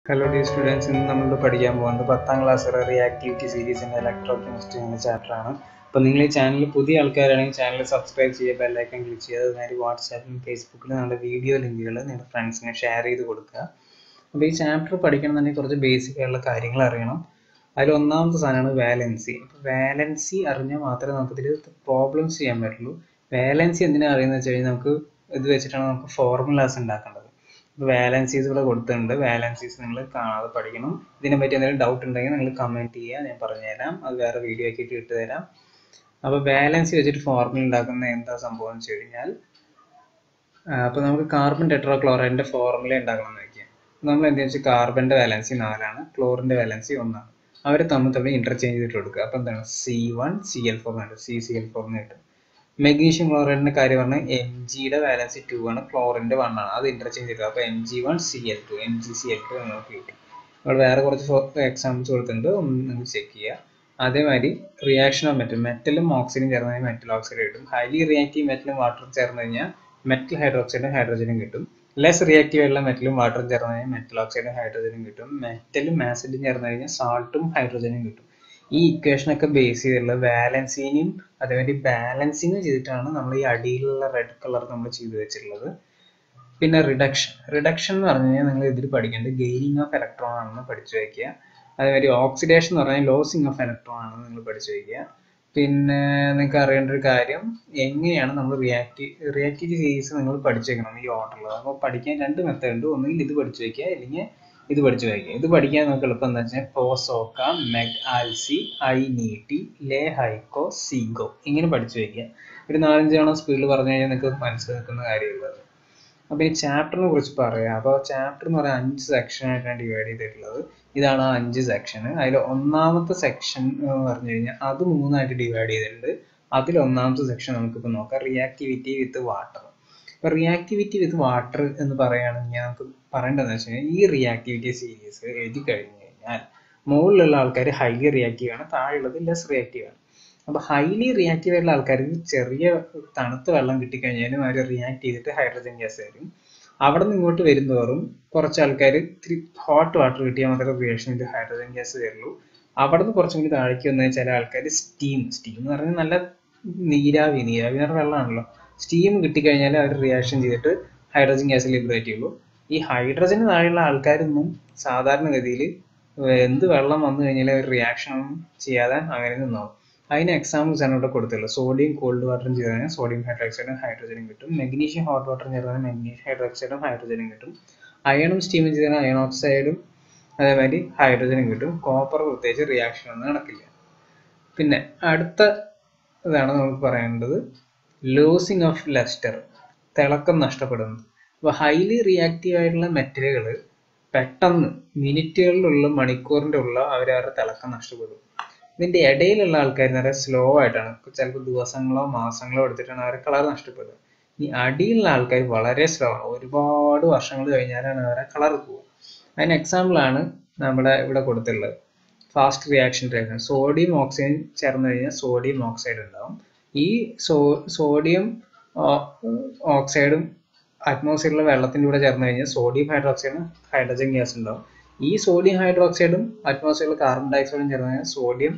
Hello D students ഇന്ന് നമ്മൾ പഠിക്കാൻ പോകുന്നത് പത്താം ക്ലാസ് റിയാക്ടിവിറ്റി സീരീസിൻ്റെ ഇലക്ട്രോ കെമിസ്ട്രി എന്ന ചാപ്റ്ററാണ് അപ്പോൾ നിങ്ങൾ ഈ ചാനൽ പുതിയ ആൾക്കാരാണെങ്കിൽ ചാനൽ സബ്സ്ക്രൈബ് ചെയ്യുക ബെല്ലൈക്കൺ ക്ലിക്ക് ചെയ്യുക അതുമാതിരി വാട്സാപ്പിലും ഫേസ്ബുക്കിലും നമ്മുടെ വീഡിയോ ലിങ്കുകൾ നിങ്ങളുടെ ഫ്രണ്ട്സിന് ഷെയർ ചെയ്ത് കൊടുക്കുക അപ്പോൾ ഈ ചാപ്റ്റർ പഠിക്കണമെന്നുണ്ടെങ്കിൽ കുറച്ച് ബേസിക് ആയിട്ടുള്ള കാര്യങ്ങൾ അറിയണം അതിൽ ഒന്നാമത്തെ സാധനമാണ് വാലൻസി അപ്പോൾ വാലൻസി അറിഞ്ഞാൽ മാത്രമേ നമുക്ക് ഇതിൽ പ്രോബ്ലംസ് ചെയ്യാൻ പറ്റുള്ളൂ വാലൻസി എന്തിനാണ് അറിയുന്നത് വെച്ച് കഴിഞ്ഞാൽ നമുക്ക് ഇത് വെച്ചിട്ടാണ് നമുക്ക് ഫോർമുലാസ് ഉണ്ടാക്കേണ്ടത് ഇപ്പോൾ വാലൻസീസ് ഇവിടെ കൊടുത്തിട്ടുണ്ട് വാലൻസീസ് നിങ്ങൾ കാണാതെ പഠിക്കണം ഇതിനെപ്പറ്റി എന്തെങ്കിലും ഡൗട്ട് ഉണ്ടെങ്കിൽ നിങ്ങൾ കമൻറ്റ് ചെയ്യുക ഞാൻ പറഞ്ഞുതരാം അത് വേറെ വീഡിയോ ആക്കിയിട്ട് ഇട്ട് തരാം അപ്പോൾ വാലൻസി വെച്ചിട്ട് ഫോർമുല ഉണ്ടാക്കുന്ന എന്താ സംഭവം എന്ന് വെച്ച് കഴിഞ്ഞാൽ അപ്പോൾ നമുക്ക് കാർബൺ ടെട്രാക്ലോറൈഡിൻ്റെ ഫോർമുല ഉണ്ടാക്കണം എന്ന് വയ്ക്കുക നമ്മൾ എന്താ വെച്ചാൽ കാർബണിൻ്റെ വാലൻസി നാലാണ് ക്ലോറിൻ്റെ വാലൻസി ഒന്നാണ് അവർ തമ്മിൽ തമ്മിൽ ഇൻ്റർചേഞ്ച് ചെയ്തിട്ട് കൊടുക്കുക അപ്പോൾ എന്താണ് C one C L four എന്ന് സി സി എൽ ഫോർ എന്ന് കിട്ടും മെഗ്നീഷ്യം ക്ലോറൈഡിന്റെ കാര്യം പറഞ്ഞാൽ എം ജിയുടെ വാലൻസി ടു ആണ് ക്ലോറിന്റെ വൺ ആണ് അത് ഇന്റർചേഞ്ച് ചെയ്തത് അപ്പോൾ M G one C L two M G C L two നമുക്ക് കിട്ടി അവിടെ വേറെ കുറച്ച് എക്സാമ്പിൾസ് കൊടുത്തിട്ടുണ്ട് ഒന്ന് നിങ്ങൾ ചെക്ക് ചെയ്യുക അതേമാതിരി റിയാക്ഷൻ ഓഫ് മെറ്റൽ മെറ്റലും ഓക്സിജനും ചേർന്ന് കഴിഞ്ഞാൽ മെറ്റൽ ഓക്സൈഡ് കിട്ടും ഹൈലി റിയാക്റ്റീവ് മെറ്റലും വാട്ടറും ചേർന്ന് കഴിഞ്ഞാൽ മെറ്റൽ ഹൈഡ്രോക്സൈഡും ഹൈഡ്രോജനും കിട്ടും ലെസ് റിയാക്റ്റീവ് ആയിട്ടുള്ള മെറ്റലും വാട്ടറും ചേർന്ന് കഴിഞ്ഞാൽ മെറ്റൽ ഓക്സൈഡും ഹൈഡ്രോജനും കിട്ടും മെറ്റലും ആസിഡും ചേർന്ന് കഴിഞ്ഞാൽ സാൾട്ടും ഹൈഡ്രോജനും കിട്ടും ഈ ഇക്വേഷനൊക്കെ ബേസ് ചെയ്തിട്ടുള്ള വാലൻസിനെയും അതേമാതിരി ബാലൻസിങ് ചെയ്തിട്ടാണ് നമ്മൾ ഈ അടിയിലുള്ള റെഡ് കളർ നമ്മൾ ചെയ്തു വെച്ചിട്ടുള്ളത് പിന്നെ റിഡക്ഷൻ റിഡക്ഷൻ എന്ന് പറഞ്ഞു കഴിഞ്ഞാൽ നിങ്ങൾ ഇതിൽ പഠിക്കേണ്ടത് ഗെയിനിങ് ഓഫ് ഇലക്ട്രോൺ ആണെന്ന് പഠിച്ചു വയ്ക്കുക അതേമാതിരി ഓക്സിഡേഷൻ എന്ന് പറഞ്ഞാൽ ലോസിങ് ഓഫ് ഇലക്ട്രോൺ ആണെന്ന് നിങ്ങൾ പഠിച്ചു വയ്ക്കുക പിന്നെ നിങ്ങൾക്ക് അറിയേണ്ട ഒരു കാര്യം എങ്ങനെയാണ് നമ്മൾ റിയാക്റ്റീവ് റിയാക്റ്റീവ് സീരീസ് നിങ്ങൾ പഠിച്ചു വെക്കണം ഈ ഓർഡറിൽ അപ്പോൾ പഠിക്കാൻ രണ്ട് മെത്തേഡ് ഉണ്ട് ഒന്നുകിൽ ഇത് പഠിച്ചു വയ്ക്കുക അല്ലെങ്കിൽ ഇത് പഠിച്ചു വയ്ക്കുക ഇത് പഠിക്കാൻ നമുക്ക് എളുപ്പം എന്താ വെച്ചാൽ പോസോക്ക മെഗ് ആൽസി ഐ നീട്ടി ലേ ഹൈക്കോ സീഗോ ഇങ്ങനെ പഠിച്ചു വയ്ക്കുക ഒരു നാലഞ്ച് തവണ സ്പീഡിൽ പറഞ്ഞു കഴിഞ്ഞാൽ നിങ്ങൾക്ക് മനസ്സിലാക്കുന്ന കാര്യമുള്ളത് അപ്പോൾ ഈ ചാപ്റ്ററിനെ കുറിച്ച് പറയാം അപ്പോൾ ചാപ്റ്റർ എന്ന് പറയാൻ അഞ്ച് സെക്ഷൻ ആയിട്ടാണ് ഡിവൈഡ് ചെയ്തിട്ടുള്ളത് ഇതാണ് ആ അഞ്ച് സെക്ഷൻ അതിൽ ഒന്നാമത്തെ സെക്ഷൻ എന്ന് പറഞ്ഞു കഴിഞ്ഞാൽ അത് മൂന്നായിട്ട് ഡിവൈഡ് ചെയ്തിട്ടുണ്ട് അതിൽ ഒന്നാമത്തെ സെക്ഷൻ നമുക്കിപ്പോൾ നോക്കാം റിയാക്ടിവിറ്റി വിത്ത് വാട്ടർ ഇപ്പോൾ റിയാക്ടിവിറ്റി വിത്ത് വാട്ടർ എന്ന് പറയുകയാണെങ്കിൽ നമുക്ക് പറയേണ്ടതെന്ന് വെച്ച് കഴിഞ്ഞാൽ ഈ റിയാക്ടിവിറ്റി സീരീസ് എഴുതി കഴിഞ്ഞു കഴിഞ്ഞാൽ മുകളിലുള്ള ആൾക്കാർ ഹൈലി റിയാക്റ്റീവ് ആണ് താഴെയുള്ളത് ലെസ് റിയാക്റ്റീവ് ആണ് അപ്പോൾ ഹൈലി റിയാക്റ്റീവ് ആയിട്ടുള്ള ആൾക്കാർക്ക് ചെറിയ തണുത്ത വെള്ളം കിട്ടിക്കഴിഞ്ഞാലും അവർ റിയാക്ട് ചെയ്തിട്ട് ഹൈഡ്രജൻ ഗ്യാസ് വരും അവിടെ നിന്ന് ഇങ്ങോട്ട് വരുന്നതോറും കുറച്ച് ആൾക്കാർ ഇത്തിരി ഹോട്ട് വാട്ടർ കിട്ടിയാൽ മാത്രമേ റിയാക്ഷൻ ചെയ്ത് ഹൈഡ്രജൻ ഗ്യാസ് വരുള്ളൂ അവിടെ നിന്ന് കുറച്ചും കൂടി താഴേക്ക് വന്നാൽ ചില ആൾക്കാർ സ്റ്റീം സ്റ്റീം എന്ന് പറഞ്ഞാൽ നല്ല നീരാവി നീരാവി എന്ന് പറഞ്ഞാൽ വെള്ളമാണല്ലോ സ്റ്റീം കിട്ടിക്കഴിഞ്ഞാൽ അവർ റിയാക്ഷൻ ചെയ്തിട്ട് ഹൈഡ്രജൻ ഗ്യാസ് ലിബറേറ്റ് ചെയ്യുള്ളൂ ഈ ഹൈഡ്രജന് താഴെയുള്ള ആൾക്കാരൊന്നും സാധാരണഗതിയിൽ എന്ത് വെള്ളം വന്നു കഴിഞ്ഞാൽ അവർ റിയാക്ഷൻ ഒന്നും ചെയ്യാതെ അങ്ങനെ നിന്നാവും അതിന് എക്സാമ്പിൾസ് ആണ് ഇവിടെ കൊടുത്തുള്ളത് സോഡിയം കോൾഡ് വാട്ടറും ചെയ്ത് കഴിഞ്ഞാൽ സോഡിയം ഹൈഡ്രോക്സൈഡും ഹൈഡ്രജനും കിട്ടും മെഗ്നീഷ്യം ഹോട്ട് വാട്ടറും ചേർന്നാൽ മെഗ്നീഷ്യം ഹൈഡ്രോക്സൈഡും ഹൈഡ്രജനും കിട്ടും അയണും സ്റ്റീമും ചെയ്ത് കഴിഞ്ഞാൽ അയൺ ഓക്സൈഡും അതേമാതിരി ഹൈഡ്രജനും കിട്ടും കോപ്പർ പ്രത്യേകിച്ച് റിയാക്ഷൻ ഒന്നും നടക്കില്ല പിന്നെ അടുത്ത ഇതാണ് നമുക്ക് പറയേണ്ടത് ലൂസിങ് ഓഫ് ലെസ്റ്റർ തിളക്കം നഷ്ടപ്പെടുന്നത് അപ്പോൾ ഹൈലി റിയാക്റ്റീവ് ആയിട്ടുള്ള മെറ്റലുകൾ പെട്ടെന്ന് മിനിറ്റുകളിലുള്ള മണിക്കൂറിൻ്റെ ഉള്ള അവർ അവരുടെ തിളക്കം നഷ്ടപ്പെടും ഇതിൻ്റെ ഇടയിലുള്ള ആൾക്കാർ നിറയെ സ്ലോ ആയിട്ടാണ് ചിലപ്പോൾ ദിവസങ്ങളോ മാസങ്ങളോ എടുത്തിട്ടാണ് അവരുടെ കളർ നഷ്ടപ്പെടുക ഈ അടിയിലുള്ള ആൾക്കാർ വളരെ സ്ലോ ആണ് ഒരുപാട് വർഷങ്ങൾ കഴിഞ്ഞാലാണ് അവരെ കളർ പോകുക അതിന് എക്സാമ്പിളാണ് നമ്മുടെ ഇവിടെ കൊടുത്തിട്ടുള്ളത് fast reaction reaction sodium oxide ചേർന്ന് കഴിഞ്ഞാൽ സോഡിയം ഓക്സൈഡ് ഉണ്ടാവും ഈ സോ സോഡിയം ഓക്സൈഡും അറ്റ്മോസ്ഫിയറിലെ വെള്ളത്തിൻ്റെ കൂടെ ചേർന്ന് കഴിഞ്ഞാൽ സോഡിയം ഹൈഡ്രോക്സൈഡും ഹൈഡ്രജൻ ഗ്യാസ് ഉണ്ടാവും ഈ സോഡിയം ഹൈഡ്രോക്സൈഡും അറ്റ്മോസ്ഫിയറിൽ കാർബൺ ഡയോക്സൈഡും ചേർന്ന് കഴിഞ്ഞാൽ സോഡിയം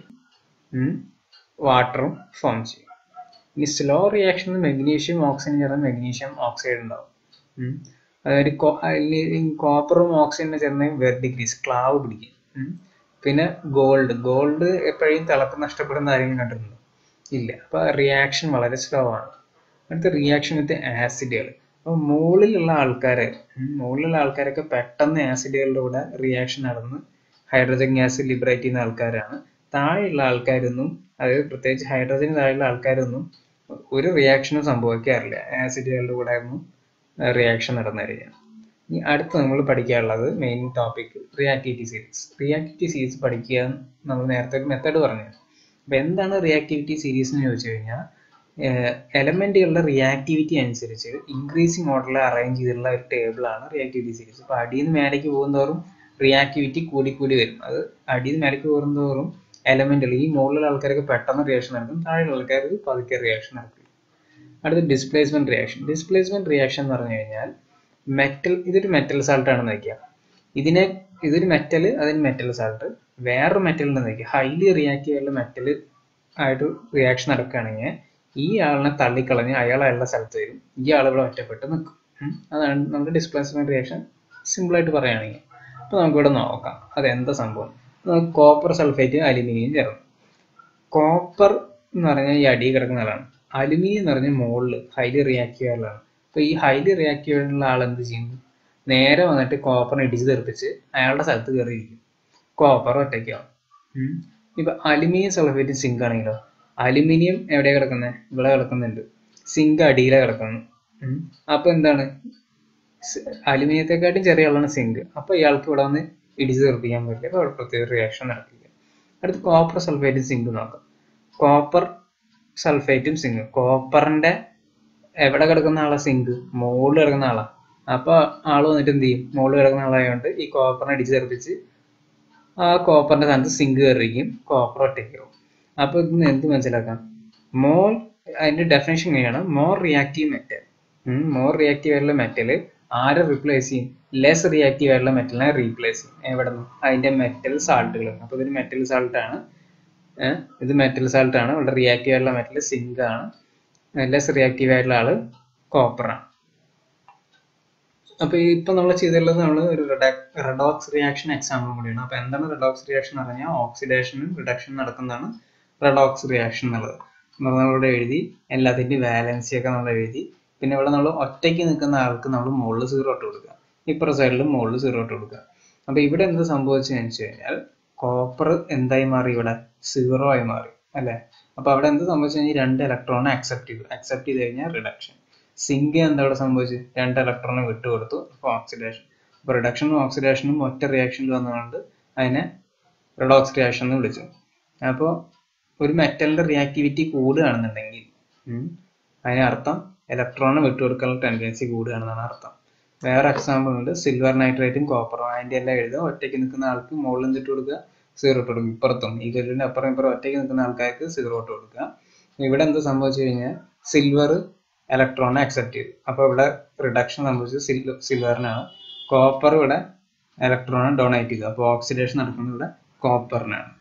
വാട്ടറും ഫോം ചെയ്യും ഇനി സ്ലോ റിയാക്ഷനിൽ മെഗ്നീഷ്യം ഓക്സിജൻ ചേർന്ന് മെഗ്നീഷ്യം ഓക്സൈഡ് ഉണ്ടാവും അതായത് കോപ്പറും ഓക്സിജനും ചേർന്ന് വെർഡിഗ്രീസ് ക്ലാവ് പിടിക്കും പിന്നെ ഗോൾഡ് ഗോൾഡ് എപ്പോഴും തിളക്കം നഷ്ടപ്പെടുന്ന ആരെങ്കിലും കണ്ടിട്ടുണ്ടോ ഇല്ല അപ്പോൾ റിയാക്ഷൻ വളരെ സ്ലോ ആണ് അടുത്ത റിയാക്ഷൻ വിത്ത് ആസിഡുകൾ അപ്പോൾ മുകളിലുള്ള ആൾക്കാരെ മുകളിലുള്ള ആൾക്കാരൊക്കെ പെട്ടെന്ന് ആസിഡുകളുടെ കൂടെ റിയാക്ഷൻ നടന്ന് ഹൈഡ്രജൻ ഗ്യാസ് ലിബറേറ്റ് ചെയ്യുന്ന ആൾക്കാരാണ് താഴെയുള്ള ആൾക്കാരൊന്നും അതായത് പ്രത്യേകിച്ച് ഹൈഡ്രജൻ താഴെയുള്ള ആൾക്കാരൊന്നും ഒരു റിയാക്ഷനും സംഭവിക്കാറില്ല ആസിഡുകളുടെ കൂടെ ഒന്നും റിയാക്ഷൻ നടന്നു വരിക ഇനി അടുത്ത് നമ്മൾ പഠിക്കാനുള്ളത് main topic reactivity series reactivity series പഠിക്കുക നമ്മൾ നേരത്തെ ഒരു മെത്തേഡ് പറഞ്ഞു അപ്പോൾ എന്താണ് റിയാക്ടിവിറ്റി സീരീസ് എന്ന് ചോദിച്ചു കഴിഞ്ഞാൽ എലമെന്റുകളുടെ റിയാക്ടിവിറ്റി അനുസരിച്ച് ഇൻക്രീസിങ് ഓർഡറിൽ അറേഞ്ച് ചെയ്തിട്ടുള്ള ഒരു ടേബിളാണ് റിയാക്ടിവിറ്റി സീരീസ് അപ്പോൾ അടിയിൽ നിന്ന് മേലേക്ക് പോകുന്നതോറും റിയാക്ടിവിറ്റി കൂടി കൂടി വരും അത് അടിയിൽ നിന്ന് മേലേക്ക് പോകുന്നതോറും എലമെന്റുകൾ ഈ മുകളിലുള്ള ആൾക്കാർക്ക് പെട്ടെന്ന് റിയാക്ഷൻ നടക്കും താഴെയുള്ള ആൾക്കാർക്ക് പതുക്കെ റിയാക്ഷൻ നടക്കും അടുത്ത ഡിസ്പ്ലേസ്മെന്റ് റിയാക്ഷൻ ഡിസ്പ്ലേസ്മെന്റ് റിയാക്ഷൻ എന്ന് പറഞ്ഞു കഴിഞ്ഞാൽ മെറ്റൽ ഇതൊരു മെറ്റൽ സാൾട്ട് ആണെന്ന് വയ്ക്കുക ഇതിനെ ഇതൊരു മെറ്റൽ അതിന് മെറ്റൽ സാൾട്ട് വേറൊരു മെറ്റൽ ഉണ്ടെന്ന് ഹൈലി റിയാക്റ്റീവ് ആയിട്ടുള്ള മെറ്റൽ ആയിട്ട് റിയാക്ഷൻ നടക്കുകയാണെങ്കിൽ ഈ ആളിനെ തള്ളിക്കളഞ്ഞ് അയാൾ അയാളുടെ സ്ഥലത്ത് വരും ഈ ആൾ ഇവിടെ ഒറ്റപ്പെട്ട് നിൽക്കും ഉം. അതാണ് നമുക്ക് ഡിസ്പ്ലേസ്മെന്റ് റിയാക്ഷൻ സിമ്പിൾ ആയിട്ട് പറയുകയാണെങ്കിൽ അപ്പോൾ നമുക്കിവിടെ നോക്കാം അതെന്താ സംഭവം നമുക്ക് കോപ്പർ സൾഫേറ്റ് അലുമിനിയം ചേർന്നു കോപ്പർ എന്ന് പറഞ്ഞാൽ ഈ അടിയിൽ കിടക്കുന്ന ആളാണ് അലുമിനിയം എന്ന് പറഞ്ഞാൽ മുകളിൽ ഹൈലി റിയാക്റ്റീവ് ആയിട്ടുള്ളതാണ് അപ്പോൾ ഈ ഹൈലി റിയാക്റ്റീവ് ആയിട്ടുള്ള ആൾ എന്ത് ചെയ്യുന്നു നേരെ വന്നിട്ട് കോപ്പറിനെ ഇടിച്ച് തെറിപ്പിച്ച് അയാളുടെ സ്ഥലത്ത് കയറിയിരിക്കും കോപ്പർ ഒറ്റയ്ക്കാവും ഉം. ഇപ്പൊ അലുമിനിയം സൾഫേറ്റ് സിങ്ക് ആണെങ്കിലോ അലുമിനിയം എവിടെയാ കിടക്കുന്നത് ഇവിടെ കിടക്കുന്നുണ്ട് സിങ്ക് അടിയിലാണ് കിടക്കുന്നത് ഉം. അപ്പൊ എന്താണ് സ് അലുമിനിയത്തെക്കാട്ടും ചെറിയ ആളാണ് സിങ്ക് അപ്പൊ ഇയാൾക്ക് ഇവിടെ വന്ന് ഇടിച്ച് തെറിപ്പിക്കാൻ പറ്റില്ല അപ്പൊ അവിടെ പ്രത്യേക റിയാക്ഷൻ നടക്കില്ല അടുത്ത് കോപ്പർ സൾഫേറ്റും സിങ്ക് നോക്കാം കോപ്പർ സൾഫേറ്റും സിങ്ക് കോപ്പറിന്റെ എവിടെ കിടക്കുന്ന ആളാ സിങ്ക് മുകളിൽ കിടക്കുന്ന ആളാ അപ്പൊ ആള് വന്നിട്ട് എന്ത് ചെയ്യും മുകളിൽ കിടക്കുന്ന ആളായതുകൊണ്ട് ഈ കോപ്പറിനെ ഇടിച്ച് തെറിപ്പിച്ച് ആ കോപ്പറിന്റെ സ്ഥാനത്ത് സിങ്ക് കയറിയിരിക്കും കോപ്പർ ഒറ്റയ്ക്കാവും അപ്പൊ ഇതിന് എന്ത് മനസ്സിലാക്കാം മോർ അതിന്റെ ഡെഫിനേഷൻ എങ്ങനെയാണ് more reactive metal more reactive ആയിട്ടുള്ള മെറ്റൽ ആരെ റീപ്ലേസ് ചെയ്യും ലെസ് റിയാക്റ്റീവ് ആയിട്ടുള്ള മെറ്റലിനെ റീപ്ലേസ് ചെയ്യും എവിടെ നിന്ന് അതിന്റെ മെറ്റൽ സാൾട്ടുകൾ അപ്പൊ ഇതൊരു മെറ്റൽ സാൾട്ട് ആണ് ഏഹ് ഇത് മെറ്റൽ സാൾട്ട് ആണ് ഇവിടെ റിയാക്റ്റീവ് ആയിട്ടുള്ള മെറ്റൽ സിങ്ക് ആണ് ലെസ് റിയാക്റ്റീവ് ആയിട്ടുള്ള ആള് കോപ്പർ ആണ് അപ്പൊ ഇപ്പൊ നമ്മൾ ചെയ്തിട്ടുള്ളത് നമ്മൾ ഒരു റെഡോക്സ് റിയാക്ഷൻ എക്സാമ്പിൾ കൂടിയാണ് അപ്പൊ എന്താണ് റെഡോക്സ് റിയാക്ഷൻ എന്ന് പറഞ്ഞാൽ ഓക്സിഡേഷനും റിഡക്ഷൻ നടക്കുന്നതാണ് റെഡോക്സ് റിയാക്ഷൻ എന്നുള്ളത് നമ്മൾ നമ്മളിവിടെ എഴുതി എല്ലാത്തിന്റെയും വാലൻസി ഒക്കെ നമ്മൾ എഴുതി പിന്നെ ഇവിടെ നമ്മൾ ഒറ്റയ്ക്ക് നിൽക്കുന്ന ആൾക്ക് നമ്മൾ മുകളിൽ സീറോ ഇട്ട് കൊടുക്കുക ഇപ്പുറ സൈഡിൽ മുകളിൽ സീറോ ഇട്ട് കൊടുക്കുക അപ്പൊ ഇവിടെ എന്ത് സംഭവിച്ചതെന്ന് വെച്ച് കഴിഞ്ഞാൽ കോപ്പർ എന്തായി മാറി ഇവിടെ സീറോ ആയി മാറി അല്ലെ അപ്പൊ അവിടെ എന്ത് സംഭവിച്ചു കഴിഞ്ഞാൽ രണ്ട് ഇലക്ട്രോണെ അക്സെപ്റ്റ് ചെയ്തു അക്സെപ്റ്റ് ചെയ്ത് കഴിഞ്ഞാൽ റിഡക്ഷൻ സിങ്ക് എന്താ ഇവിടെ സംഭവിച്ചത് രണ്ട് ഇലക്ട്രോണെ വിട്ടുകൊടുത്തു അപ്പോൾ ഓക്സിഡേഷൻ അപ്പോൾ റിഡക്ഷനും ഓക്സിഡേഷനും ഒറ്റ റിയാക്ഷനിൽ വന്നുകൊണ്ട് അതിനെ റിഡോക്സ് റിയാക്ഷൻ എന്ന് വിളിച്ചു അപ്പോൾ ഒരു മെറ്റലിന്റെ റിയാക്ടിവിറ്റി കൂടുകയാണെന്നുണ്ടെങ്കിൽ ഉം, അതിനർത്ഥം ഇലക്ട്രോണിനെ വിട്ടുകൊടുക്കാനുള്ള ടെൻഡൻസി കൂടുകയാണെന്നാണ് അർത്ഥം വേറെ എക്സാമ്പിൾ ഉണ്ട് സിൽവർ നൈട്രേറ്റും കോപ്പറും അതിന്റെ എല്ലാം എഴുതുക ഒറ്റയ്ക്ക് നിൽക്കുന്ന ആൾക്ക് മുകളിൽ നിന്ന് ഇട്ട് കൊടുക്കുക സീറോ ഇട്ട് കൊടുക്കുക ഇപ്പുറത്തും ഈ കല്ലിന്റെ അപ്പുറം ഇപ്പുറം ഒറ്റയ്ക്ക് നിൽക്കുന്ന ആൾക്കാർക്ക് സീറോ ഇട്ട് കൊടുക്കുക ഇവിടെ എന്ത് സംഭവിച്ചു കഴിഞ്ഞാൽ സിൽവർ ഇലക്ട്രോണിനെ അക്സെപ്റ്റ് ചെയ്തു അപ്പോൾ ഇവിടെ റിഡക്ഷൻ സംഭവിച്ചത് സിൽ സിൽവറിനാണ് കോപ്പർ ഇവിടെ ഇലക്ട്രോണെ ഡൊണേറ്റ് ചെയ്തു അപ്പോൾ ഓക്സിഡേഷൻ നടക്കുന്നത് ഇവിടെ കോപ്പറിനാണ്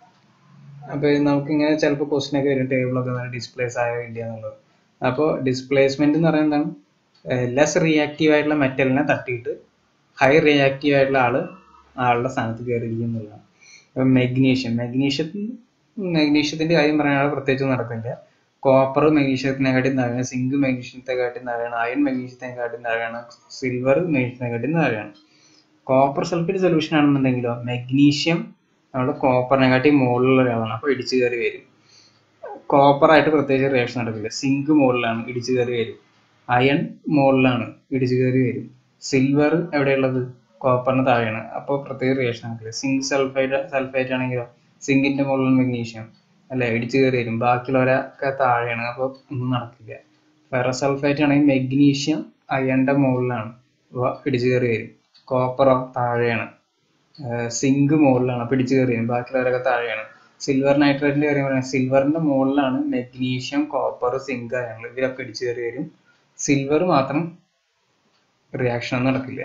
അപ്പോൾ നമുക്ക് ഇങ്ങനെ ചിലപ്പോൾ ക്വസ്റ്റ്യൻ ഒക്കെ വരും ടേബിളൊക്കെ ഡിസ്പ്ലേസ് ആയോ ഇല്ല എന്നുള്ളത് അപ്പോൾ ഡിസ്പ്ലേസ്മെന്റ് എന്ന് പറയുന്നത് എന്താണ് ലെസ് റിയാക്റ്റീവ് ആയിട്ടുള്ള മെറ്റലിനെ തട്ടിയിട്ട് ഹൈ റിയാക്റ്റീവ് ആയിട്ടുള്ള ആള് ആളുടെ സ്ഥാനത്ത് കയറിയിരിക്കും എന്നുള്ളതാണ് ഇപ്പം മെഗ്നീഷ്യം മെഗ്നീഷ്യത്തിന് മെഗ്നീഷ്യത്തിന്റെ കാര്യം പറയാനുള്ള പ്രത്യേകിച്ച് നടക്കില്ല കോപ്പർ മെഗ്നീഷ്യത്തിനെക്കാട്ടും താഴെയാണ് സിങ്ക് മെഗ്നീഷ്യത്തെക്കാട്ടും താഴെയാണ് അയൺ മെഗ്നീഷ്യത്തിനെക്കാട്ടും താഴെയാണ് സിൽവർ മെഗ്നീഷ്യത്തിനെക്കാട്ടും താഴെയാണ് കോപ്പർ സൾഫേറ്റ് സൊല്യൂഷൻ ആണെന്നുണ്ടെങ്കിലോ മെഗ്നീഷ്യം നമ്മുടെ കോപ്പറിനെക്കാട്ടി മുകളിലുള്ള ഒരാളാണ് അപ്പോൾ ഇടിച്ചു കയറി വരും കോപ്പർ ആയിട്ട് പ്രത്യേകിച്ച് റിയാക്ഷൻ നടക്കില്ല സിങ്ക് മുകളിലാണ് ഇടിച്ചു കയറി വരും അയൺ മുകളിലാണ് ഇടിച്ചു കയറി വരും സിൽവർ എവിടെയുള്ളത് കോപ്പറിന് താഴെയാണ് അപ്പോൾ പ്രത്യേക റിയാക്ഷൻ നടക്കില്ല സിങ്ക് സൾഫൈഡ് സൾഫേറ്റ് ആണെങ്കിലോ സിങ്കിന്റെ മുകളിൽ മെഗ്നീഷ്യം അല്ലെ ഇടിച്ചു കയറി വരും ബാക്കിയുള്ളവരൊക്കെ താഴെയാണ് അപ്പോൾ ഒന്നും നടക്കില്ല ഫെറസ് സൾഫേറ്റ് ആണെങ്കിൽ മെഗ്നീഷ്യം അയണിന്റെ മുകളിലാണ് അപ്പോൾ ഇടിച്ചു കയറി വരും കോപ്പറോ താഴെയാണ് സിങ്ക് മുകളിലാണ് അപ്പോൾ ഇടിച്ചു കയറി വരും ബാക്കിയുള്ളവരൊക്കെ താഴെയാണ് സിൽവർ നൈട്രേറ്റിന്റെ കാര്യം പറയാം സിൽവറിന്റെ മുകളിലാണ് മെഗ്നീഷ്യം കോപ്പർ സിങ്ക് അയണുകൾ ഇവരൊക്കെ ഇടിച്ചു കയറി വരും സിൽവർ മാത്രം റിയാക്ഷൻ ഒന്നും നടക്കില്ല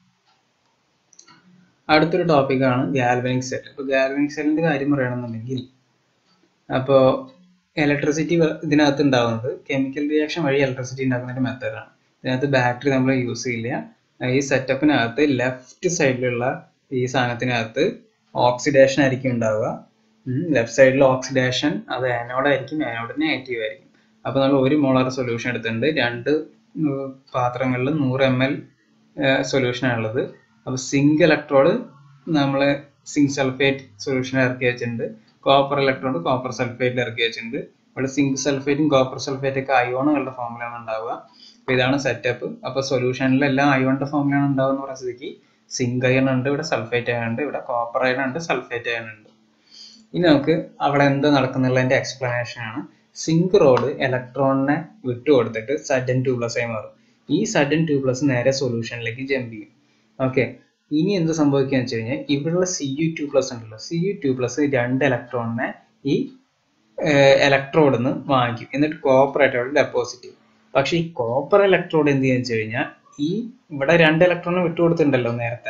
അടുത്തൊരു ടോപ്പിക്കാണ് ഗാൽവനിക് സെൽ ഇപ്പോൾ ഗാൽവനിക് സെല്ലിന്റെ കാര്യം പറയുകയാണെന്നുണ്ടെങ്കിൽ അപ്പോൾ ഇലക്ട്രിസിറ്റി ഇതിനകത്ത് ഉണ്ടാകുന്നത് കെമിക്കൽ റിയാക്ഷൻ വഴി ഇലക്ട്രിസിറ്റി ഉണ്ടാക്കുന്ന ഒരു മെത്തേഡാണ് ഇതിനകത്ത് ബാറ്ററി നമ്മൾ യൂസ് ചെയ്യില്ല ഈ സെറ്റപ്പിനകത്ത് ലെഫ്റ്റ് സൈഡിലുള്ള ഈ സാധനത്തിനകത്ത് ഓക്സിഡേഷൻ ആയിരിക്കും ഉണ്ടാവുക ലെഫ്റ്റ് സൈഡിൽ ഓക്സിഡേഷൻ അത് ആനോഡ് ആയിരിക്കും ആനോഡ് നെഗറ്റീവ് ആയിരിക്കും അപ്പോൾ നമ്മൾ ഒരു മോളാർ സൊല്യൂഷൻ എടുത്തിട്ടുണ്ട് രണ്ട് പാത്രങ്ങളിൽ നൂറ് എം എൽ സൊല്യൂഷൻ ഉള്ളത് അപ്പോൾ സിങ്ക് ഇലക്ട്രോഡ് നമ്മൾ സിങ്ക് സൾഫേറ്റ് സൊല്യൂഷൻ ഇറക്കി വെച്ചിട്ടുണ്ട് കോപ്പർ ഇലക്ട്രോഡ് കോപ്പർ സൾഫേറ്റിൽ ഇറക്കി വെച്ചിട്ടുണ്ട് ഇവിടെ സിങ്ക് സൾഫേറ്റും കോപ്പർ സൾഫേറ്റ് ഒക്കെ അയോണുകളുടെ ഫോമിലാണ് ഉണ്ടാവുക അപ്പോൾ ഇതാണ് സെറ്റപ്പ് അപ്പോൾ സൊല്യൂഷനിലെല്ലാം അയോണിന്റെ ഫോമിലാണ് ഉണ്ടാവുക എന്ന് പറഞ്ഞ സ്ഥിതിക്ക് സിങ്ക് അയൺ ഉണ്ട് ഇവിടെ സൾഫേറ്റ് അയൺ ഉണ്ട് ഇവിടെ കോപ്പർ അയൺ ഉണ്ട് സൾഫേറ്റ് അയൺ ഉണ്ട് ഇനി നമുക്ക് അവിടെ എന്താ നടക്കുന്നുള്ളതിന്റെ എക്സ്പ്ലനേഷൻ ആണ് സിങ്ക് റോഡ് ഇലക്ട്രോണിനെ വിട്ടുകൊടുത്തിട്ട് സഡൻ ടു പ്ലസ് ആയി മാറും ഈ സഡൻ ടു പ്ലസ് നേരെ സൊല്യൂഷനിലേക്ക് ജമ്പ് ചെയ്യും ഓക്കെ ഇനി എന്ത് സംഭവിക്കുക വെച്ച് കഴിഞ്ഞാൽ ഇവിടെയുള്ള സി യു ടു പ്ലസ് ഉണ്ടല്ലോ സി യു ടു പ്ലസ് രണ്ട് ഇലക്ട്രോണിനെ ഈ ഇലക്ട്രോഡിൽ നിന്ന് വാങ്ങിക്കും എന്നിട്ട് കോപ്പർ ആയിട്ട് അവിടെ ഡെപ്പോസിറ്റ് ചെയ്യും പക്ഷെ ഈ കോപ്പർ ഇലക്ട്രോഡ് എന്ത് ചെയ്യുക വെച്ച് കഴിഞ്ഞാൽ ഈ ഇവിടെ രണ്ട് ഇലക്ട്രോണിനെ വിട്ടുകൊടുത്തിട്ടുണ്ടല്ലോ നേരത്തെ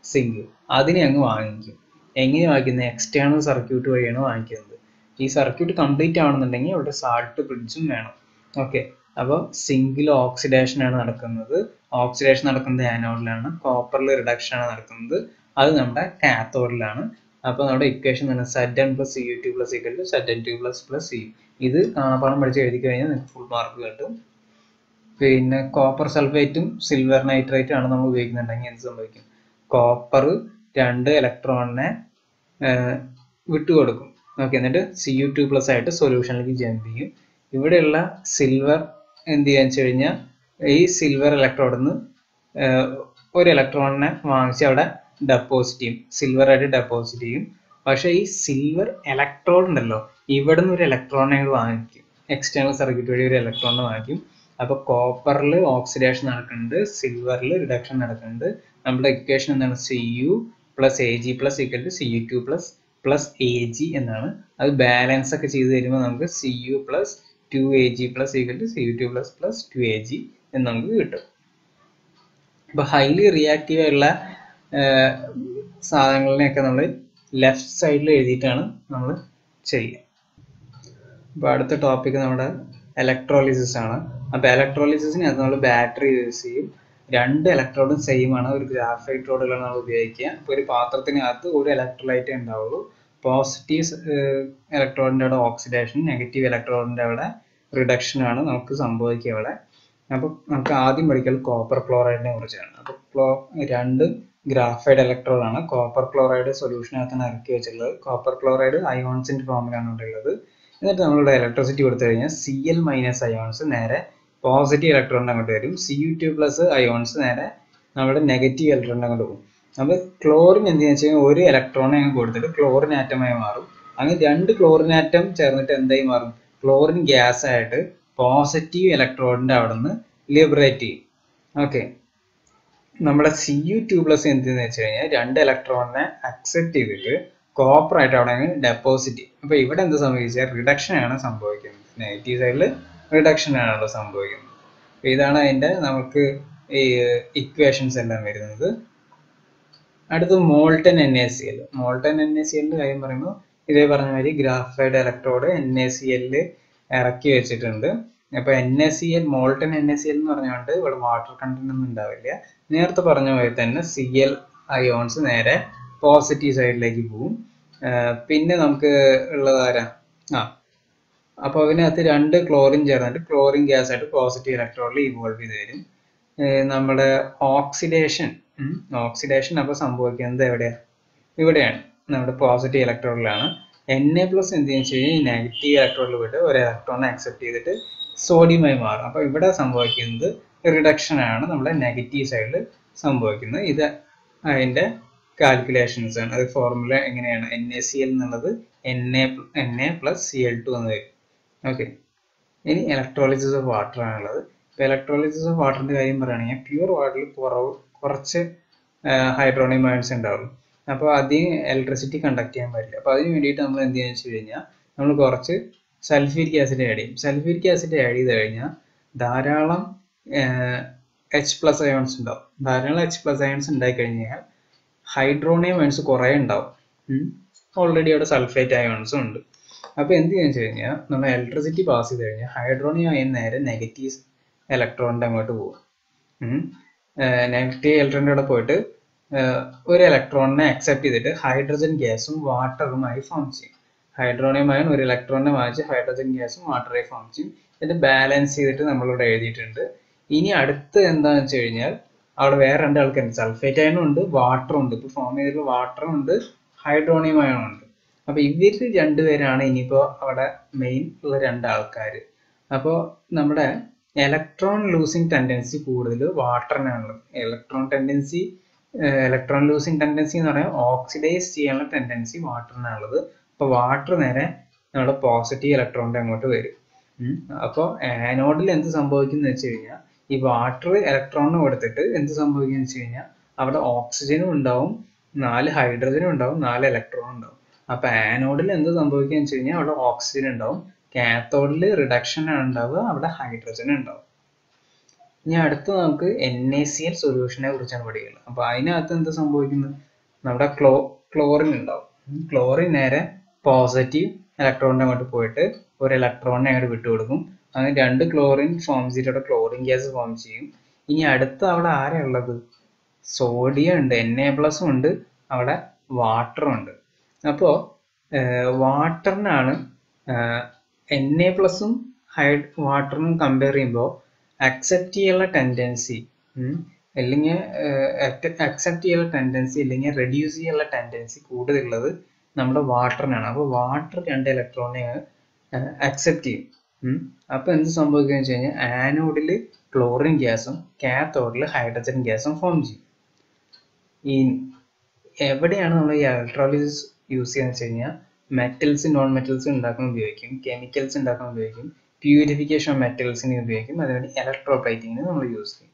സിങ്ക് അതിനെ അങ്ങ് വാങ്ങിക്കും എങ്ങനെ വാങ്ങിക്കുന്നത് എക്സ്റ്റേണൽ സർക്യൂട്ട് വഴിയാണ് വാങ്ങിക്കുന്നത് ഈ സർക്യൂട്ട് കംപ്ലീറ്റ് ആവണമെന്നുണ്ടെങ്കിൽ അവിടെ സാൾട്ട് ബ്രിഡ്ജും വേണം ഓക്കെ അപ്പോൾ സിങ്കിൽ ഓക്സിഡേഷൻ ആണ് നടക്കുന്നത് ഓക്സിഡേഷൻ നടക്കുന്നത് ആനോഡിലാണ് കോപ്പറിൽ റിഡക്ഷൻ ആണ് നടക്കുന്നത് അത് നമ്മുടെ കാത്തോഡിലാണ് അപ്പോൾ നമ്മുടെ ഇക്വേഷൻ തന്നെ Z N plus C U two plus equal to Z N two plus plus C ഇത് കാണാപ്പാടം പഠിച്ച് എഴുതി കഴിഞ്ഞാൽ നിങ്ങൾക്ക് ഫുൾ മാർക്ക് കിട്ടും പിന്നെ കോപ്പർ സൾഫേറ്റും സിൽവർ നൈട്രേറ്റും ആണ് നമ്മൾ ഉപയോഗിക്കുന്നുണ്ടെങ്കിൽ എന്ത് സംഭവിക്കും കോപ്പർ രണ്ട് ഇലക്ട്രോണിനെ വിട്ടുകൊടുക്കും ഓക്കെ എന്നിട്ട് സി യു ടു പ്ലസ് ആയിട്ട് സൊല്യൂഷനിലേക്ക് ജമ്പ് ചെയ്യും ഇവിടെയുള്ള സിൽവർ എന്ത് ചെയ്യാന്ന് വെച്ച് കഴിഞ്ഞാൽ ഈ സിൽവർ ഇലക്ട്രോഡിൽ നിന്ന് ഒരു ഇലക്ട്രോണിനെ വാങ്ങിച്ച് അവിടെ ഡെപ്പോസിറ്റ് ചെയ്യും സിൽവർ ആയിട്ട് ഡെപ്പോസിറ്റ് ചെയ്യും പക്ഷെ ഈ സിൽവർ ഇലക്ട്രോഡ് ഉണ്ടല്ലോ ഇവിടെ നിന്ന് ഒരു ഇലക്ട്രോണിനെ വാങ്ങിക്കും എക്സ്റ്റേണൽ സർക്യൂട്ട് വഴി ഒരു ഇലക്ട്രോണിനെ വാങ്ങിക്കും അപ്പൊ കോപ്പറിൽ ഓക്സിഡേഷൻ നടക്കുന്നുണ്ട് സിൽവറിൽ റിഡക്ഷൻ നടക്കുന്നുണ്ട് നമ്മുടെ ഇക്വേഷൻ എന്താണ് C U plus A G plus equal to C U two plus plus A G എന്നാണ് അത് ബാലൻസ് ഒക്കെ ചെയ്ത് തരുമ്പോൾ നമുക്ക് C U plus two A G plus equal to C U two plus plus two A G എന്ന് നമുക്ക് കിട്ടും ഇപ്പൊ ഹൈലി റിയാക്റ്റീവ് ആയിട്ടുള്ള സാധനങ്ങളിനെയൊക്കെ നമ്മൾ ലെഫ്റ്റ് സൈഡിൽ എഴുതിയിട്ടാണ് നമ്മൾ ചെയ്യുക അപ്പോൾ അടുത്ത ടോപ്പിക് നമ്മുടെ ഇലക്ട്രോളിസിസ് ആണ് അപ്പോൾ ഇലക്ട്രോളിസിസിന് അത് നമ്മൾ ബാറ്ററി യൂസ് ചെയ്യും രണ്ട് ഇലക്ട്രോഡും സെയിം ആണ് ഒരു ഗ്രാഫൈറ്റ് റോഡുകളാണ് നമ്മൾ ഉപയോഗിക്കുക അപ്പോൾ ഒരു പാത്രത്തിനകത്ത് ഒരു ഇലക്ട്രോലൈറ്റ് ഉണ്ടാവുള്ളൂ പോസിറ്റീവ് ഇലക്ട്രോഡിൻ്റെ അവിടെ ഓക്സിഡേഷൻ നെഗറ്റീവ് ഇലക്ട്രോഡിൻ്റെ അവിടെ റിഡക്ഷൻ ആണ് നമുക്ക് സംഭവിക്കുക ഇവിടെ അപ്പോൾ നമുക്ക് ആദ്യം പഠിക്കൽ കോപ്പർ ക്ലോറൈഡിനെ കുറിച്ചാണ് അപ്പോൾ ക്ലോ രണ്ട് ഗ്രാഫൈഡ് ഇലക്ട്രോഡ് ആണ് കോപ്പർ ക്ലോറൈഡ് സൊല്യൂഷനകത്താണ് ഇറക്കി വെച്ചിട്ടുള്ളത് കോപ്പർ ക്ലോറൈഡ് അയോൺസിന്റെ ഫോമിലാണ് ഉള്ളത് എന്നിട്ട് നമ്മളിവിടെ ഇലക്ട്രിസിറ്റി കൊടുത്തു കഴിഞ്ഞാൽ സി എൽ മൈനസ് അയോൺസ് നേരെ പോസിറ്റീവ് ഇലക്ട്രോണിന് അങ്ങോട്ട് വരും C U two plus ions നേരെ നമ്മുടെ നെഗറ്റീവ് ഇലക്ട്രോണിന് അങ്ങോട്ട് പോകും അപ്പോൾ ക്ലോറിൻ എന്തെന്ന് വെച്ച് കഴിഞ്ഞാൽ ഒരു ഇലക്ട്രോണെ അങ്ങ് കൊടുത്തിട്ട് ക്ലോറിൻ ആറ്റമായി മാറും അങ്ങനെ രണ്ട് ക്ലോറിൻ ആറ്റം ചേർന്നിട്ട് എന്തായി മാറും ക്ലോറിൻ ഗ്യാസ് ആയിട്ട് പോസിറ്റീവ് ഇലക്ട്രോണിന്റെ അവിടെ നിന്ന് ലിബറേറ്റ് ചെയ്യും ഓക്കെ നമ്മുടെ സി യു ടു പ്ലസ് എന്തെന്ന് വെച്ച് കഴിഞ്ഞാൽ രണ്ട് ഇലക്ട്രോണിനെ അക്സെപ്റ്റ് ചെയ്തിട്ട് കോപ്പർ ആയിട്ട് അവിടെ അങ്ങ് ഡെപ്പോസിറ്റ് ചെയ്യും അപ്പൊ ഇവിടെ എന്ത് സംഭവിച്ചാൽ റിഡക്ഷൻ ആണ് സംഭവിക്കുന്നത് നെഗറ്റീവ് സൈഡിൽ റിഡക്ഷൻ ആണല്ലോ സംഭവിക്കുന്നത് അപ്പൊ ഇതാണ് അതിന്റെ നമുക്ക് ഈ ഇക്വേഷൻസ് എല്ലാം വരുന്നത് അടുത്ത് molten N A C L molten N A C എല്ലിന്റെ കാര്യം പറയുമ്പോൾ ഇതേ പറഞ്ഞ മാതിരി graphite electrode N A C എല്ലിൽ ഇറക്കി വെച്ചിട്ടുണ്ട് അപ്പൊ N S C L molten N S C L എന്ന് പറഞ്ഞുകൊണ്ട് ഇവിടെ വാട്ടർ കണ്ടന്റ് ഒന്നും ഉണ്ടാവില്ല നേരത്തെ പറഞ്ഞ പോലെ തന്നെ സി എൽ അയോൺസ് നേരെ പോസിറ്റീവ് സൈഡിലേക്ക് പോകും പിന്നെ നമുക്ക് ഉള്ളത് ആരാ ആ അപ്പൊ അതിനകത്ത് രണ്ട് ക്ലോറിൻ ചേർന്നിട്ട് ക്ലോറിൻ ഗ്യാസ് ആയിട്ട് പോസിറ്റീവ് ഇലക്ട്രോണിൽ ഇവോൾവ് ചെയ്ത് വരും നമ്മുടെ ഓക്സിഡേഷൻ ഓക്സിഡേഷൻ അപ്പൊ സംഭവിക്കുന്നത് എവിടെയാ ഇവിടെയാണ് നമ്മുടെ പോസിറ്റീവ് ഇലക്ട്രോണിലാണ് എൻ എ പ്ലസ് എന്ത് വെച്ച് കഴിഞ്ഞാൽ നെഗറ്റീവ് ഇലക്ട്രോണിൽ പോയിട്ട് ഒരു ഇലക്ട്രോണിനെ അക്സെപ്റ്റ് ചെയ്തിട്ട് സോഡിയമായി മാറും അപ്പോൾ ഇവിടെ സംഭവിക്കുന്നത് റിഡക്ഷൻ ആണ് നമ്മുടെ നെഗറ്റീവ് സൈഡിൽ സംഭവിക്കുന്നത് ഇത് അതിൻ്റെ കാൽക്കുലേഷൻസ് ആണ് അത് ഫോർമുല എങ്ങനെയാണ് എൻ എ സി എൽ എന്നുള്ളത് N A N A plus C L two എന്ന് വരും ഓക്കെ ഇനി ഇലക്ട്രോളിസിസ് ഓഫ് വാട്ടർ ആണുള്ളത് ഇപ്പോൾ ഇലക്ട്രോളിസിസ് ഓഫ് വാട്ടറിൻ്റെ കാര്യം പറയുകയാണെങ്കിൽ പ്യുവർ വാട്ടറിൽ കുറവ് കുറച്ച് ഹൈഡ്രോണിയം അയൺസ് ഉണ്ടാവുള്ളൂ അപ്പോൾ അധികം ഇലക്ട്രിസിറ്റി കണ്ടക്ട് ചെയ്യാൻ പറ്റില്ല അപ്പോൾ അതിന് വേണ്ടിയിട്ട് നമ്മൾ എന്ത് ചെയ്യുന്നത് വെച്ച് കഴിഞ്ഞാൽ നമ്മൾ കുറച്ച് സൾഫ്യൂരിക് ആസിഡ് ആഡ് ചെയ്യും സൾഫ്യൂരിക് ആസിഡ് ആഡ് ചെയ്ത് കഴിഞ്ഞാൽ ധാരാളം എച്ച് പ്ലസ് അയോൺസ് ഉണ്ടാവും ധാരാളം എച്ച് പ്ലസ് അയോൺസ് ഉണ്ടായി കഴിഞ്ഞാൽ ഹൈഡ്രോണിയം അയോൺസ് കുറേ ഉണ്ടാവും ഓൾറെഡി അവിടെ സൾഫേറ്റ് അയോൺസും ഉണ്ട് അപ്പോൾ എന്ത് ചെയ്യുന്നത് വെച്ച് കഴിഞ്ഞാൽ നമ്മൾ ഇലക്ട്രിസിറ്റി പാസ് ചെയ്ത് കഴിഞ്ഞാൽ ഹൈഡ്രോണിയം അയൺ നേരെ നെഗറ്റീവ് ഇലക്ട്രോണിൻ്റെ അങ്ങോട്ട് പോകും നെഗറ്റീവ് ഇലക്ട്രോണിൻ്റെ അവിടെ പോയിട്ട് ഒരു ഇലക്ട്രോണിനെ അക്സെപ്റ്റ് ചെയ്തിട്ട് ഹൈഡ്രജൻ ഗ്യാസും വാട്ടറുമായി ഫോം ചെയ്യും ഹൈഡ്രോണിയം അയൺ ഒരു ഇലക്ട്രോണിനെ വാങ്ങിച്ച് ഹൈഡ്രജൻ ഗ്യാസും വാട്ടറായി ഫോം ചെയ്യും ഇത് ബാലൻസ് ചെയ്തിട്ട് നമ്മളിവിടെ എഴുതിയിട്ടുണ്ട് ഇനി അടുത്ത് എന്താണെന്ന് വെച്ച് കഴിഞ്ഞാൽ അവിടെ വേറെ രണ്ട് ആൾക്കാരുണ്ട് സൾഫേറ്റ് അയണും ഉണ്ട് വാട്ടറും ഉണ്ട് ഇപ്പോൾ ഫോം ചെയ്തിട്ടുള്ള വാട്ടറും ഉണ്ട് ഹൈഡ്രോണിയം അയണും ഉണ്ട് അപ്പോൾ ഇവർ രണ്ടുപേരാണ് ഇനിയിപ്പോൾ അവിടെ മെയിൻ ഉള്ള രണ്ട് ആൾക്കാർ അപ്പോൾ നമ്മുടെ ഇലക്ട്രോൺ ലൂസിങ് ടെൻഡൻസി കൂടുതൽ വാട്ടറിനാണുള്ളത് electron tendency electron losing tendency എന്ന് പറയാൻ ഓക്സിഡൈസ് ചെയ്യാനുള്ള ടെൻഡൻസി വാട്ടറിനാണുള്ളത് അപ്പോൾ വാട്ടർ നേരെ നമ്മുടെ പോസിറ്റീവ് ഇലക്ട്രോണിൻ്റെ അങ്ങോട്ട് വരും അപ്പോൾ ആനോഡിൽ എന്ത് സംഭവിക്കുന്നു വെച്ച് കഴിഞ്ഞാൽ ഈ വാട്ടർ ഇലക്ട്രോണിന് കൊടുത്തിട്ട് എന്ത് സംഭവിക്കുന്നു വെച്ച് കഴിഞ്ഞാൽ അവിടെ ഓക്സിജനും ഉണ്ടാവും നാല് ഹൈഡ്രജനും ഉണ്ടാവും നാല് ഇലക്ട്രോണും ഉണ്ടാവും അപ്പൊ ആനോഡിൽ എന്ത് സംഭവിക്കുക വെച്ച് കഴിഞ്ഞാൽ അവിടെ ഓക്സിജൻ ഉണ്ടാവും കാത്തോഡിൽ റിഡക്ഷൻ ആണ് ഉണ്ടാവുക അവിടെ ഹൈഡ്രജൻ ഉണ്ടാവും ഇനി അടുത്ത് നമുക്ക് എൻ എ സി എൽ സൊല്യൂഷനെ കുറിച്ചാണ് പഠിക്കുന്നത് അപ്പോൾ അതിനകത്ത് എന്താ സംഭവിക്കുന്നത് നമ്മുടെ ക്ലോ ക്ലോറിൻ ഉണ്ടാവും ക്ലോറിൻ നേരെ പോസിറ്റീവ് ഇലക്ട്രോണിൻ്റെ അങ്ങോട്ട് പോയിട്ട് ഒരു ഇലക്ട്രോണിനെ അങ്ങോട്ട് വിട്ടുകൊടുക്കും അങ്ങനെ രണ്ട് ക്ലോറിൻ ഫോം ചെയ്തിട്ട് ക്ലോറിൻ ഗ്യാസ് ഫോം ചെയ്യും ഇനി അടുത്ത് അവിടെ ആരാ ഉള്ളത് സോഡിയം ഉണ്ട് എൻ എ പ്ലസും ഉണ്ട് അവിടെ വാട്ടറും ഉണ്ട് അപ്പോൾ വാട്ടറിനാണ് എൻ എ പ്ലസും ഹൈ വാട്ടറിനും കമ്പയർ ചെയ്യുമ്പോൾ അക്സെപ്റ്റ് ചെയ്യാനുള്ള ടെൻഡൻസി അല്ലെങ്കിൽ അക്സെപ്റ്റ് ചെയ്യാനുള്ള ടെൻഡൻസി അല്ലെങ്കിൽ റെഡ്യൂസ് ചെയ്യാനുള്ള ടെൻഡൻസി കൂടുതലുള്ളത് നമ്മുടെ വാട്ടറിനാണ് അപ്പോൾ വാട്ടർ രണ്ട് ഇലക്ട്രോണിനെ അക്സെപ്റ്റ് ചെയ്യും അപ്പോൾ എന്ത് സംഭവിക്കുക വെച്ച് കഴിഞ്ഞാൽ ആനോഡിൽ ക്ലോറിൻ ഗ്യാസും കാത്തോഡിൽ ഹൈഡ്രജൻ ഗ്യാസും ഫോം ചെയ്യും ഈ എവിടെയാണ് നമ്മൾ ഈ ഇലക്ട്രോളിസിസ് യൂസ് ചെയ്യുന്നത് വെച്ച് കഴിഞ്ഞാൽ മെറ്റൽസ് നോൺ മെറ്റൽസ് ഉണ്ടാക്കാൻ ഉപയോഗിക്കും കെമിക്കൽസ് ഉണ്ടാക്കാൻ ഉപയോഗിക്കും പ്യൂരിഫിക്കേഷൻ ഓഫ് മെറ്റൽസിന് ഉപയോഗിക്കും അതുപോലെ ഇലക്ട്രോപ്ലൈറ്റിങ്ങിന് നമ്മൾ യൂസ് ചെയ്യും